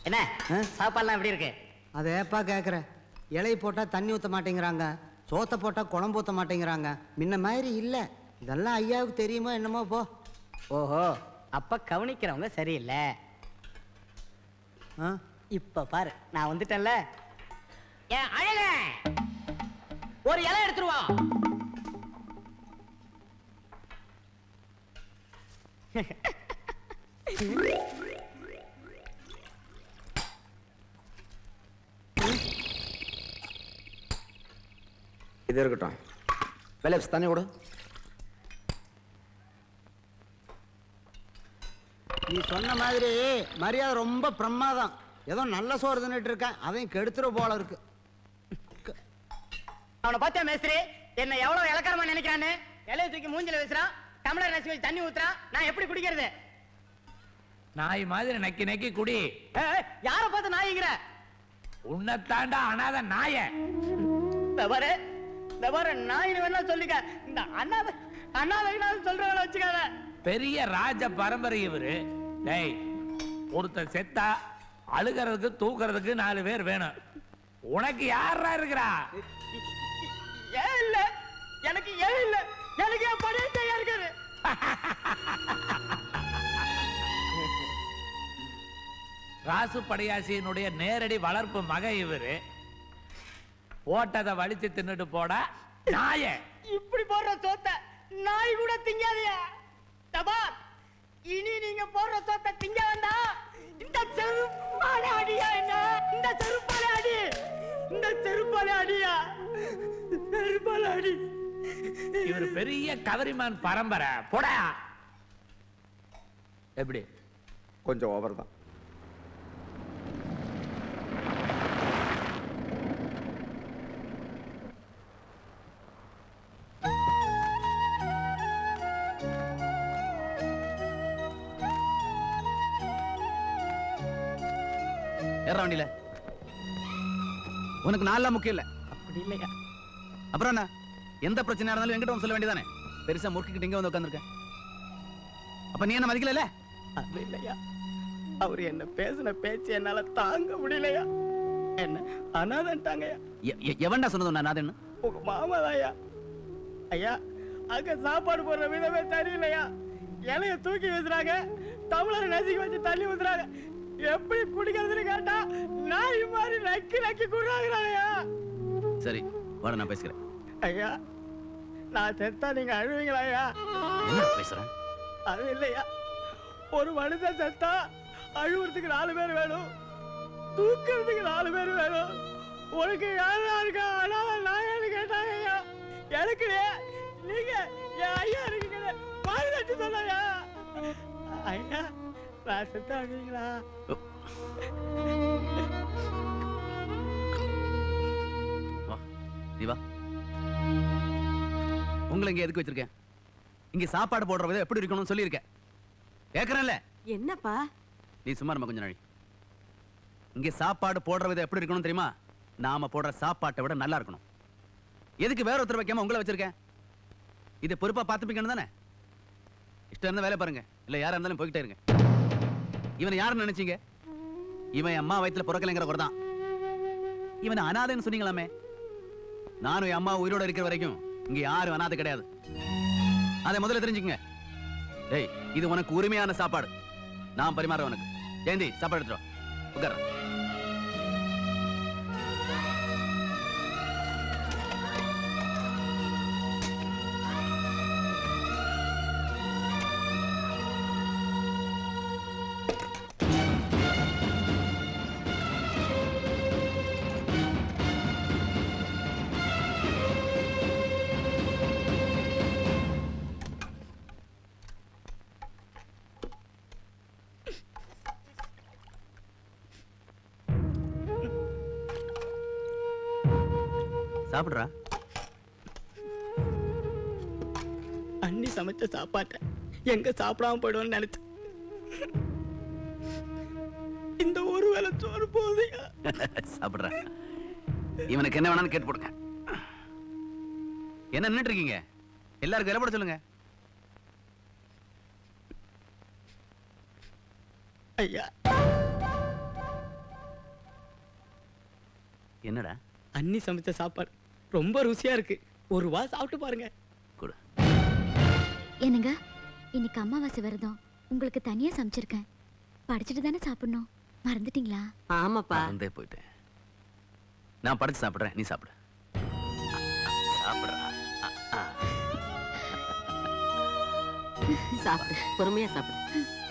என்ன ஆ? சாப்பாடுலாம் எப்படி இருக்கு அதை ஏப்பா கேட்குற இலை போட்டால் தண்ணி ஊற்ற மாட்டேங்கிறாங்க சோத்தை போட்டால் குழம்பு ஊற்ற மாட்டேங்கிறாங்க முன்ன மாதிரி இல்லை இதெல்லாம் ஐயாவுக்கு தெரியுமோ என்னமோ போ ஓஹோ அப்ப கவனிக்கிறவங்க சரியில்லை ஆ இப்ப பாரு நான் வந்துட்டேன்ல ஏன் அழக ஒரு இலை எடுத்துருவா இது இருக்கட்டும் பெலப்ஸ் தண்ணி கொடு நீ சொன்ன மாதிரி மரியாதை ரொம்ப பிரமாதம் ஏதோ நல்ல சோறு தின்னுட்டு இருக்கேன் அதையும் கெடுத்துரு போல இருக்கு அவனை பார்த்தா மேஸ்திரி என்ன எவ்வளவு இலக்காரமா நினைக்கிறான்னு இலைய தூக்கி மூஞ்சில வீசுறான் டம்ளர் நசி வச்சு தண்ணி ஊத்துறான் நான் எப்படி குடிக்கிறது நாய் மாதிரி நக்கி நக்கி குடி ஏய், யாரை பார்த்து நாய்ங்கிற உன்னை தாண்டா அனாத நாய இந்த பாரு இந்த பாரு நாயின்னு வேணா சொல்லிக்க இந்த அண்ணாத அண்ணாதைனாலும் சொல்றவங்கள வச்சுக்காத பெரிய ராஜ பரம்பரை இவரு டேய் ஒருத்தன் செத்தா அழுகிறதுக்கு தூக்குறதுக்கு நாலு பேர் வேணும் உனக்கு யாரா இருக்கிறா ஏன் இல்ல எனக்கு ஏன் இல்ல எனக்கு என் பழைய கையா இருக்குது ராசு படையாசியினுடைய நேரடி வளர்ப்பு மக இவரு ஓட்டதை வலிச்சு தின்னுட்டு போடா நாய இப்படி போடுற சோத்த நாய் கூட திங்காதயா தபார் இனி நீங்க போடுற சோத்த திங்க வேண்டாம் இந்த செருப்பாலே அடியா என்ன இந்த செருப்பாலே அடி இந்த செருப்பாலே அடியா செருப்பாலே அடி இவர் பெரிய கவரிமான் பரம்பரை போடா எப்படி கொஞ்சம் ஓவர் தான் ஏற வண்டியில உனக்கு நாலாம் முக்கியம் இல்ல அப்படி இல்லையா அப்புறம் என்ன எந்த பிரச்சனையா இருந்தாலும் என்கிட்ட வந்து சொல்ல வேண்டியதானே பெருசா முறுக்கிட்டு இங்க வந்து உட்காந்துருக்க அப்ப நீ என்ன மதிக்கல அது இல்லையா அவர் என்ன பேசின பேச்சு என்னால தாங்க முடியலையா என்ன அனாதன்ட்டாங்கய்யா எவன்டா சொன்னது நான் நாதன்னு உங்க மாமாதாயா ஐயா அங்க சாப்பாடு போடுற விதமே சரியில்லையா இலைய தூக்கி வீசுறாங்க டம்ளரை நசுக்கி வச்சு தண்ணி ஊத்துறாங்க எப்படி குடிக்கிறதுன்னு கேட்டா நாய் மாதிரி நக்கி நக்கி குடுறாங்கய்யா சரி வாட நான் பேசுகிறேன் ஐயா நான் செத்தா நீங்க அழுவீங்களா ஐயா என்ன பேசுறேன் அது இல்லையா ஒரு மனுஷன் செத்தா அழுவுறதுக்கு நாலு பேர் வேணும் தூக்கிறதுக்கு நாலு பேர் வேணும் உனக்கு யாரா இருக்கா அனாத நாயான்னு கேட்டாங்க ஐயா எனக்கு நீங்க என் ஐயா இருக்கீங்க பாரு தட்டி சொன்னாயா ஐயா நான் செத்தா அழுவீங்களா வா நீ வா உங்களை இங்க எதுக்கு வச்சிருக்கேன் இங்க சாப்பாடு போடுற விதம் எப்படி இருக்கணும்னு சொல்லியிருக்கேன் கேட்கறேன்ல என்னப்பா நீ சும்மா நம்ம கொஞ்ச நாளி இங்க சாப்பாடு போடுற விதம் எப்படி இருக்கணும் தெரியுமா நாம போடுற சாப்பாட்டை விட நல்லா இருக்கணும் எதுக்கு வேற ஒருத்தர் வைக்காம உங்களை வச்சிருக்கேன் இது பொறுப்பா பார்த்துப்பீங்கன்னு தானே இஷ்டம் இருந்தா வேலை பாருங்க இல்ல யாரா இருந்தாலும் போய்கிட்டே இருங்க இவனை யாருன்னு நினைச்சீங்க இவன் என் அம்மா வயித்துல பிறக்கலைங்கிற ஒரு தான் இவனை அனாதைன்னு சொன்னீங்களாமே நானும் என் அம்மா உயிரோட இருக்கிற வரைக்கும் இங்க யாரும் அனாதை கிடையாது அதை முதல்ல தெரிஞ்சுக்கங்க டேய் இது உனக்கு உரிமையான சாப்பாடு நான் பரிமாற உனக்கு ஜெயந்தி சாப்பாடு எடுத்துட்டு வா உட்கார சாப்பிடுறா அண்ணி சமைச்ச சாப்பாட்டை எங்க சாப்பிடாம போயிடுவோம்னு நினைச்சேன் இந்த ஒரு வேளை சோறு போகுதுயா சாப்பிடுறா இவனுக்கு என்ன வேணாலும் கேட்டு போடுங்க என்ன நின்னுட்டு இருக்கீங்க எல்லாருக்கும் விலை போட சொல்லுங்க ஐயா என்னடா அண்ணி சமைச்ச சாப்பாடு ரொம்ப ருசியா இருக்கு ஒரு வா சாப்பிட்டு பாருங்க கொடு என்னங்க இன்னைக்கு அமாவாசை விரதம் உங்களுக்கு தனியா சமைச்சிருக்கேன் படிச்சுட்டு தானே சாப்பிடணும் மறந்துட்டீங்களா ஆமாப்பா மறந்தே போயிட்டேன் நான் படைச்சு சாப்பிடுறேன் நீ சாப்பிடு சாப்பிடுறா சாப்பிடு பொறுமையா சாப்பிடு